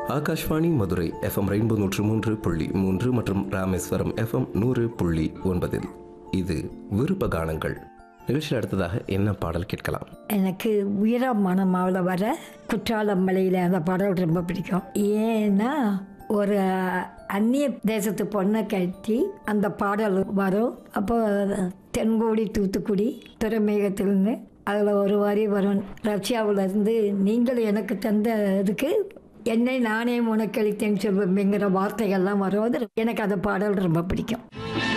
Akashvani Madurai FM rainbow நூற்று மூன்று புள்ளி மூன்று மற்றும் ராமேஸ்வரம் எஃப்எம் நூறு புள்ளி ஒன்பதில் இது விருப்ப கானங்கள் நிகழ்ச்சியில் அடுத்ததாக என்ன பாடல் கேட்கலாம் எனக்கு வீரமான மாவில் வர குற்றாலம் மலையில் அந்த பாடல் ரொம்ப பிடிக்கும் ஏன்னா ஒரு அந்நிய தேசத்து பொண்ணை கட்டி அந்த பாடல் வரும் அப்போ தென்கோடி தூத்துக்குடி துறைமுகத்திலிருந்து அதில் ஒரு வரி வரும் ரஷ்யாவிலேருந்து நீங்கள் எனக்கு தந்த இதுக்கு என்னை நானே உனக்களித்தேன்னு சொல்வேங்கிற வார்த்தைகள்லாம் வரும் அது எனக்கு அந்த பாடல் ரொம்ப பிடிக்கும்